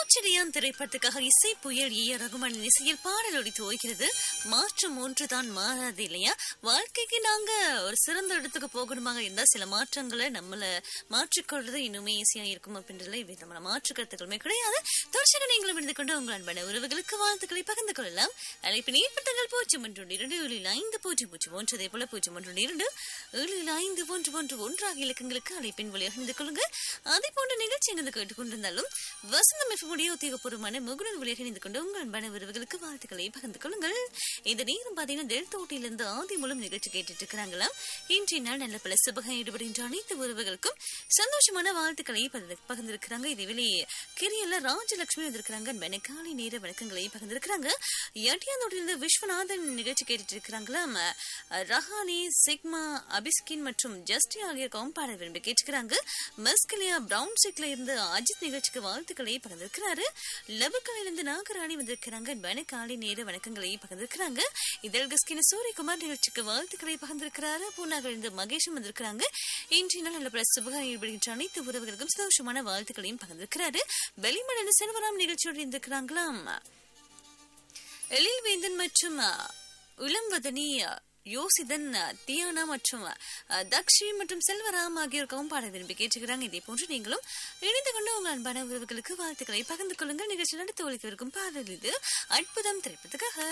ஆச்சரியான் திரைப்படத்துக்காக இசை புயல் ஈய ரகுமானின் இசையில் பாடல் ஒடித்து ஓய்கிறது மாற்றம் ஒன்றுதான் மாறாது இல்லையா வாழ்க்கைக்கு நாங்க ஒரு சிறந்த இடத்துக்கு போகணுமாக இருந்தா சில மாற்றங்களை நம்மள மாற்றிக்கொள்றது இன்னுமே ஈஸியா இருக்கும் அப்படின்றதுல இவை நம்மள மாற்று கருத்துக்களுமே கிடையாது தொடர்ச்சியாக நீங்களும் இருந்து கொண்டு உங்கள் அன்பான உறவுகளுக்கு வாழ்த்துக்களை பகிர்ந்து கொள்ளலாம் அழைப்பின் ஏற்பட்டங்கள் பூஜ்ஜியம் ஒன்று இரண்டு ஏழில் ஐந்து பூஜ்ஜியம் பூஜ்ஜியம் ஒன்று அதே போல பூஜ்ஜியம் ஒன்று இரண்டு ஏழில் ஐந்து ஒன்று ஒன்று ஒன்று ஆகிய இலக்கங்களுக்கு அழைப்பின் வழியாக இணைந்து கொள்ளுங்க அதே போன்ற நிகழ்ச்சி எங்கு கேட்டுக்கொண்டிருந்தாலும் வசந்தம் எஃப்எம்முடைய உத்தியோகபூர்வமான முகுடன் வழியாக இணைந்து கொண்டு உங்கள் அன்பான உறவுகளுக்கு வாழ்த்துக்களை பகிர்ந்து கொள்ளுங்கள் இந்த நேரம் பார்த்தீங்கன்னா டெல்தோட்டிலிருந்து ஆதி மூலம் நிகழ்ச்சி கேட்டுட்டு இருக்கிறாங்களாம் இன்றைய நாள் நல்ல பல சுபகம் ஈடுபடுகின்ற அனைத்து உறவுகளுக்கும் சந்தோஷமான வாழ்த்துக்களை பகிர்ந்து- பகிர்ந்திருக்கிறாங்க இதுவேளை கிரியல்ல ராஜலட்சுமி வந்திருக்கிறாங்க அன்பான காலை நேர வணக்கங்களை பகிர்ந்திருக்கிறாங்க எட்டியாந்தோட்டிலிருந்து விஸ்வநாதன் நிகழ்ச்சி கேட்டுட்டு இருக்கிறாங்களாம் ரஹானி சிக்மா அபிஸ்கின் மற்றும் ஜஸ்டி ஆகியோருக்கும் பாட விரும்பி கேட்டுக்கிறாங்க மஸ்கலியா பிரவுன் சிக்ல இருந்து அஜித் நிகழ்ச்சிக்கு வாழ்த்துக்களை பகிர்ந்திருக்கிறாரு லபக்கலையில இருந்து நாகராணி வந்திருக்கிறாங்க அன்பான காலை நேர வணக்கங்களை பகிர்ந்திருக்கிறாங்க இதழ் கஸ்கின சூரியகுமார் நிகழ்ச்சிக்கு வாழ்த்துக்களை பகிர்ந்திருக்கிறாரு பூனாக இருந்து மகேஷும் வந்திருக்கிறாங்க இன்றைய நாள் நல்ல பல சுபகாரம் ஈடுபடுகின்ற அனைத்து உறவுகளுக்கும் சந்தோஷமான வாழ்த்துக்களையும் பகிர்ந்திருக்கிறாரு வெளிமடல செல்வராம் நிகழ்ச்சியோடு இருந்திருக்கிறாங்களாம் எழில்வேந்தன் மற்றும் அஹ், இளம்வதனி அஹ், யோசிதன் அஹ், தியானா மற்றும் அஹ், தக்ஷி மற்றும் செல்வராம் ஆகியோருக்கும் பாட விரும்பி கேட்டுக்கிறாங்க இதே போன்று நீங்களும் இணைந்து கொண்டு உங்கள் அன்பான உறவுகளுக்கு வாழ்த்துக்களை பகிர்ந்து கொள்ளுங்கள் நிகழ்ச்சி நடத்த ஒழிக்கவிருக்கும் பாடல் இது அற்புதம் திரைப்பதற்காக